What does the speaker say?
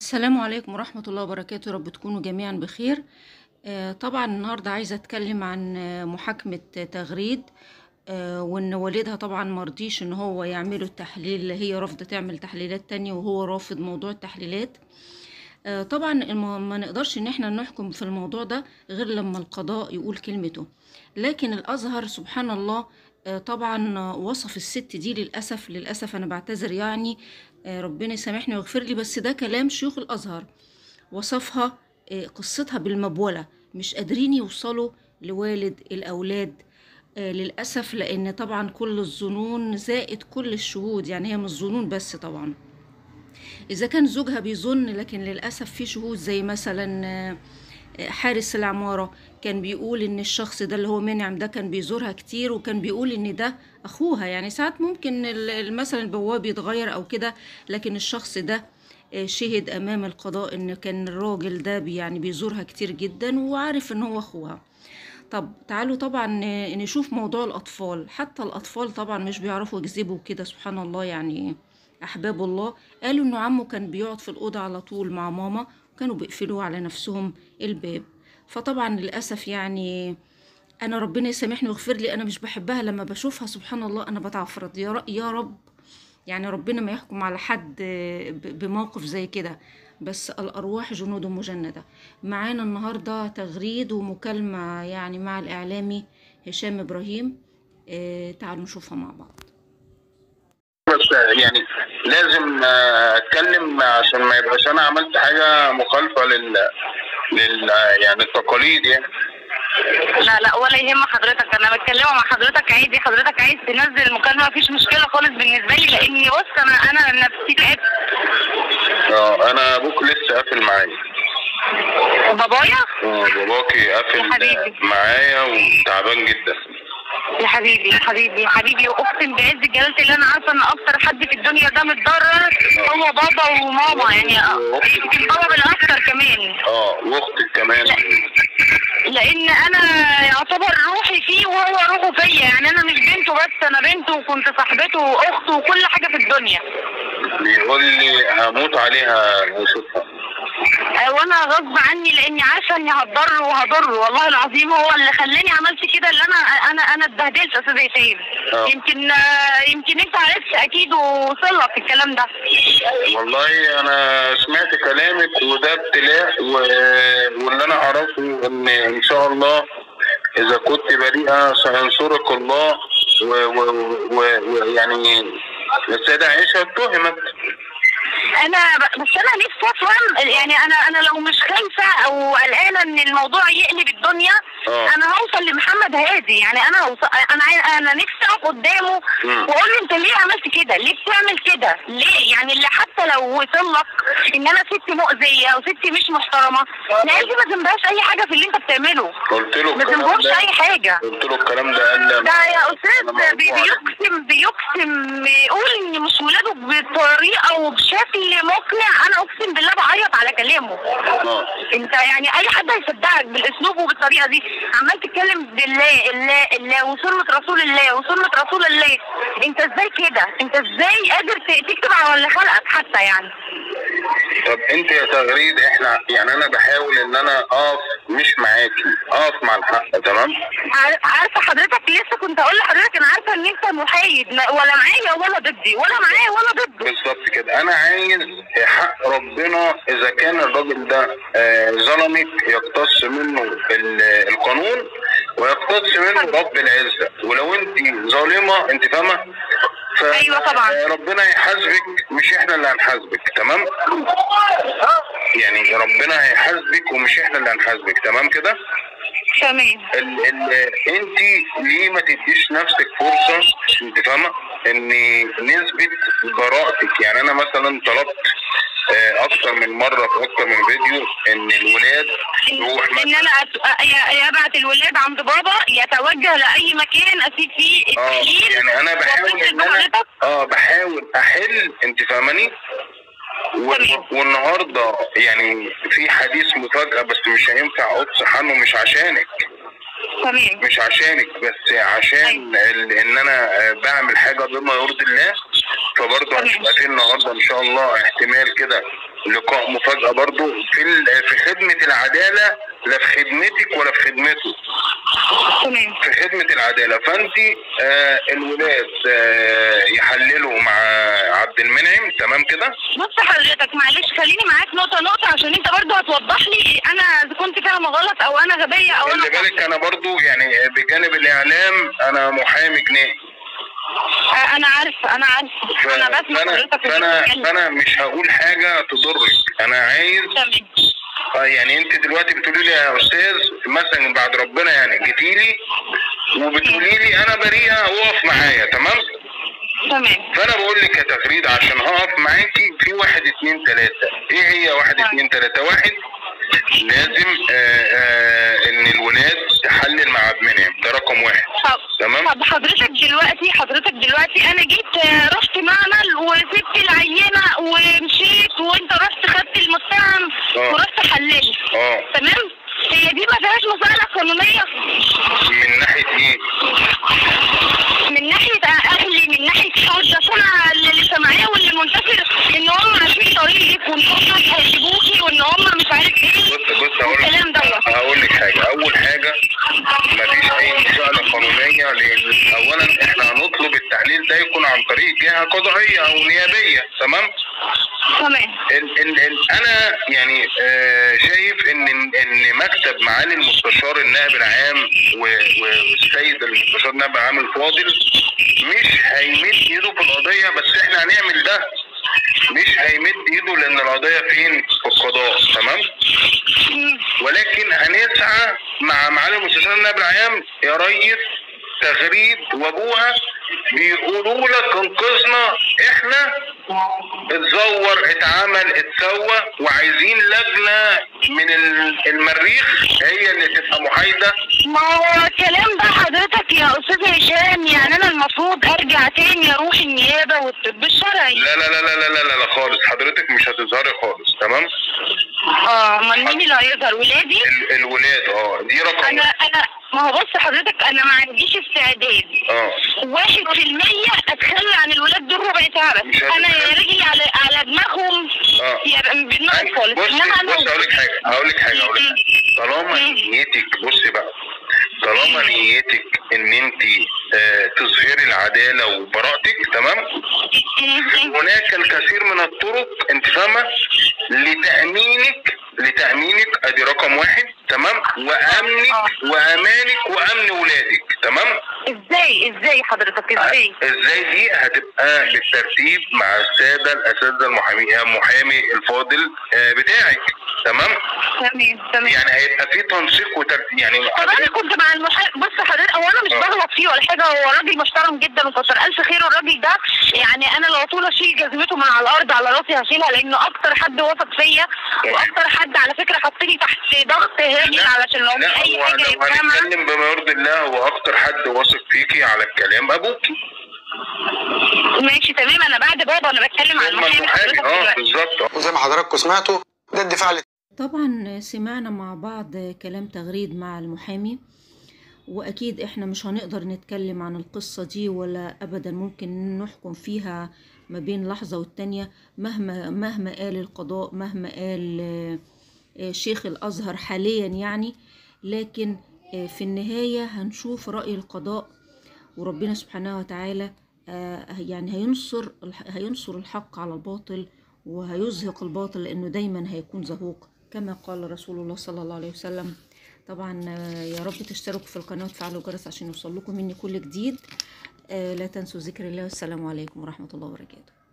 السلام عليكم ورحمة الله وبركاته رب تكونوا جميعا بخير آه، طبعا النهاردة عايزة أتكلم عن آه، محاكمة تغريد آه، وإن والدها طبعا مرضيش إن هو يعملوا التحليل اللي هي رافضة تعمل تحليلات تانية وهو رافض موضوع التحليلات آه، طبعا الم- ما نقدرش إن احنا نحكم في الموضوع ده غير لما القضاء يقول كلمته لكن الأزهر سبحان الله آه، طبعا آه، وصف الست دي للأسف للأسف أنا بعتذر يعني آه، ربنا يسامحني ويغفر لي بس ده كلام شيوخ الأزهر وصفها آه، قصتها بالمبولة مش قادرين يوصلوا لوالد الأولاد آه، للأسف لأن طبعا كل الظنون زائد كل الشهود يعني هي مش ظنون بس طبعا إذا كان زوجها بيظن لكن للأسف في شهود زي مثلا آه، آه، حارس العمارة كان بيقول إن الشخص ده اللي هو منعم ده كان بيزورها كتير وكان بيقول إن ده أخوها يعني ساعات ممكن ال- ال- مثلا البواب يتغير أو كده لكن الشخص ده آه، شهد أمام القضاء إن كان الراجل ده بي- يعني بيزورها كتير جدا وعارف إن هو أخوها طب تعالوا طبعا آه، نشوف موضوع الأطفال حتى الأطفال طبعا مش بيعرفوا يكذبوا كده سبحان الله يعني أحباب الله قالوا إنه عمه كان بيقعد في الأوضة على طول مع ماما وكانوا بيقفلوا على نفسهم الباب فطبعا للأسف يعني أنا ربنا يسامحني ويغفر لي أنا مش بحبها لما بشوفها سبحان الله أنا بتعفرت يا ر- يا رب يعني ربنا ما يحكم على حد ب- بموقف زي كده بس الأرواح جنود مجندة معانا النهاردة تغريد ومكالمة يعني مع الإعلامي هشام إبراهيم آه، تعالوا نشوفها مع بعض بس يعني لازم آه، اتكلم عشان ما يبقاش انا عملت حاجه مخالفه لل لل يعني التقاليد يعني لا لا ولا يهم حضرتك انا بتكلم مع حضرتك عادي حضرتك عايز تنزل المكالمه مفيش مشكله خالص بالنسبه لي لاني بص انا انا نفسي تعبت اه انا ابوك لسه قافل معايا بابايا آه، باباكي يا قافل حبيبي. معايا وتعبان جدا يا حبيبي يا حبيبي يا حبيبي واقسم بعز جلالة اللي انا عارفه ان اكتر حد في الدنيا ده متضرر هو بابا وماما يعني يمكن بابا بالاكتر كمان اه واختك كمان لان انا يعتبر روحي فيه وهو روحه فيا يعني انا مش بنته بس انا بنته وكنت صاحبته واخته وكل حاجه في الدنيا بيقول لي هموت عليها اشوفها آه، وانا غصب عني لاني عارفه اني هتضر وهضر والله العظيم هو اللي خلاني عملت كده اللي انا انا انا اتبهدلت يا استاذ هشام آه. يمكن آه، يمكن انت عرفت اكيد وصلك الكلام ده والله انا سمعت كلامك وده ابتلاء و... واللي انا اعرفه ان ان شاء الله اذا كنت بريئه سينصرك الله ويعني و... و... و... يعني السيدة عائشة اتهمت انا ب- بس انا نفسي افهم يعني انا انا لو مش خايفه او قلقانه ان الموضوع يقلب الدنيا آه. انا هوصل لمحمد هادي يعني انا هوصل انا عاي- انا نفسي اقف قدامه مم. واقول له انت ليه عملت كده؟ ليه بتعمل كده؟ ليه؟ يعني اللي حتى لو وصل لك ان انا ست مؤذيه او ست مش محترمه العيال دي ما ذنبهاش اي حاجه في اللي انت بتعمله قلت له ما الكلام ذنبهمش ده اي حاجه قلت له الكلام ده قال لي ده يا أنا استاذ موضوع بي- بيقسم بيقسم يقول ان مش ولاده بطريقه وبشكل مقنع انا اقسم بالله بعيط على كلامه آه. انت يعني اي حد هيصدقك بالاسلوب وبالطريقه دي عمال تتكلم بالله الله الله وسنه رسول الله وسنه رسول الله انت ازاي كده انت ازاي قادر ت- تكتب على اللي خلقك حتى يعني طب انت يا تغريد احنا يعني انا بحاول ان انا اقف مش معاكي اقف مع الحق تمام عار- عارفه حضرتك لسه كنت اقول لحضرتك انا عارفه ان انت محايد لا- ولا معايا ولا ضدي ولا معايا ولا ضده بالظبط كده انا عايز حق ربنا اذا كان الراجل ده آه، ظلمك يقتص منه ال- القانون ويقتص منه رب العزه ولو انت ظالمه انت فاهمه ف- أيوة طبعا. آه، ربنا يحاسبك مش احنا اللي هنحاسبك تمام يعني ربنا هيحاسبك ومش احنا اللي هنحاسبك تمام كده تمام ال ال انت ليه ما تديش نفسك فرصه انت فاهمه ان نسبه براءتك يعني انا مثلا طلبت آه، اكتر من مره في اكتر من فيديو ان الولاد تروح ان مثلا انا أت- يا- يا ابعت الولاد عند بابا يتوجه لاي مكان اسيب فيه اه التحليل يعني انا بحاول واتصل ان انا بحضرتك اه بحاول احل انت فاهماني وال- تمام. والنهارده يعني في حديث مفاجاه بس مش هينفع افصح عنه مش عشانك تمام مش عشانك بس عشان ال- ان انا آه، بعمل حاجه بما يرضي الله فبرضه تمام. هتبقى في النهارده ان شاء الله احتمال كده لقاء مفاجاه برضو في ال- في خدمه العداله لا في خدمتك ولا في خدمته تمام في خدمه العداله فانت آه الولاد آه يحللوا مع عبد المنعم تمام كده بص حضرتك معلش خليني معاك نقطة نقطة عشان انت برضو هتوضح لي انا اذا كنت فاهمة غلط او انا غبية او انا خلي بالك انا برضو يعني بجانب الاعلام انا محامي جنائي آه، انا عارفة انا عارفة ف- انا بسمع فانا حضرتك وانت فانا بتتكلم. فانا مش هقول حاجه تضرك انا عايز تمام آه، يعني انت دلوقتي بتقولي لي يا استاذ مثلا بعد ربنا يعني جيتي لي وبتقولي لي انا بريئه وقف معايا تمام تمام فانا بقول لك يا تغريد عشان هقف معاكي في واحد اتنين تلاته ايه هي واحد طيب. اتنين تلاته واحد لازم آه آه ان الولاد تحلل مع عبد المنعم ده رقم واحد طب تمام طب حضرتك دلوقتي حضرتك دلوقتي انا جيت آه، رحت معمل وسبت العينة ومشيت وانت رحت خدت المتهم آه. ورحت حللت اه تمام هي دي ما فيهاش مسألة قانونية من ناحيه ايه من ناحية أهلي من ناحية حاجة أنا اللي سامعاه واللي منتشر إن هم عارفين طريقك وإن هم هيجيبوكي وإن هم مش عارف إيه بص بص هقول الكلام لك دوت هقول لك حاجه اول حاجه مفيش اي مساءله قانونيه لان اولا احنا هنطلب التحليل ده يكون عن طريق جهه قضائيه او نيابيه تمام تمام ال ال ال انا يعني آه شايف ان ان مكتب معالي المستشار النائب العام و- والسيد المستشار النائب العام الفاضل مش هيمد ايده في القضيه بس احنا هنعمل ده مش هيمد ايده لان القضيه فين في القضاء تمام مم. ولكن هنسعى مع معالي المستشار النائب العام يا ريس تغريد وابوها بيقولوا لك انقذنا احنا اتزور اتعمل اتسوى وعايزين لجنه من ال- المريخ هي اللي تبقى محايده ما هو الكلام ده حضرتك يا أستاذ هشام يعني أنا المفروض أرجع تاني أروح النيابة والطب الشرعي لا لا لا لا لا لا, لا, لا خالص حضرتك مش هتظهري خالص تمام اه امال مين اللي هيظهر ولادي؟ ال- الولاد اه دي رقم أنا واحد. أنا ما هو بص حضرتك أنا ما عنديش استعداد اه واحد في المية اتخلى عن الولاد دول ربع ساعة مش بس انا هتتخلى. يا رجلي على على دماغهم اه يبقى بدماغهم خالص بصي انما انا بصي هقول لك حاجه هقول لك حاجه هقول لك حاجه طالما مم. نيتك بصي بقى طالما نيتك ان انت آه تظهري العداله وبراءتك تمام هناك الكثير من الطرق انت فاهمه لتامينك لتامينك ادي رقم واحد تمام وامنك وامانك وامن ولادك تمام ازاي ازاي حضرتك ازاي ازاي دي هتبقى بالترتيب مع الساده الاساتذه المحامي المحامي الفاضل آه، بتاعك تمام تمام تمام يعني هيبقى في تنسيق وترتيب يعني طب انا كنت مع المحامي بص حضرتك هو انا مش آه. بغلط فيه ولا حاجه هو راجل محترم جدا وكتر الف خير الراجل ده يعني انا لو طول اشيل جزمته من على الارض على راسي هشيلها لانه اكتر حد وثق فيا واكتر حد على فكره حطني تحت ضغط هاجل علشان لو لا في اي هو حاجه لو يفهمها هنتكلم بما يرضي الله هو اكتر حد واثق فيكي على الكلام ابوكي ماشي تمام انا بعد بابا انا بتكلم عن ثم المحامي المحامي حضرتك اه دلوقتي بالظبط وزي ما حضراتكم سمعتوا ده الدفاع اللي طبعا سمعنا مع بعض كلام تغريد مع المحامي واكيد احنا مش هنقدر نتكلم عن القصة دي ولا ابدا ممكن نحكم فيها ما بين لحظة والتانية مهما مهما قال القضاء مهما قال آه، آه، شيخ الازهر حاليا يعني لكن آه، في النهاية هنشوف رأي القضاء وربنا سبحانه وتعالى آه، يعني هينصر الح- هينصر الحق على الباطل وهيزهق الباطل لأنه دايما هيكون زهوق كما قال رسول الله صلى الله عليه وسلم طبعا آه، يا رب تشتركوا في القناة وتفعلوا الجرس عشان يوصل لكم مني كل جديد آه، لا تنسوا ذكر الله والسلام عليكم ورحمة الله وبركاته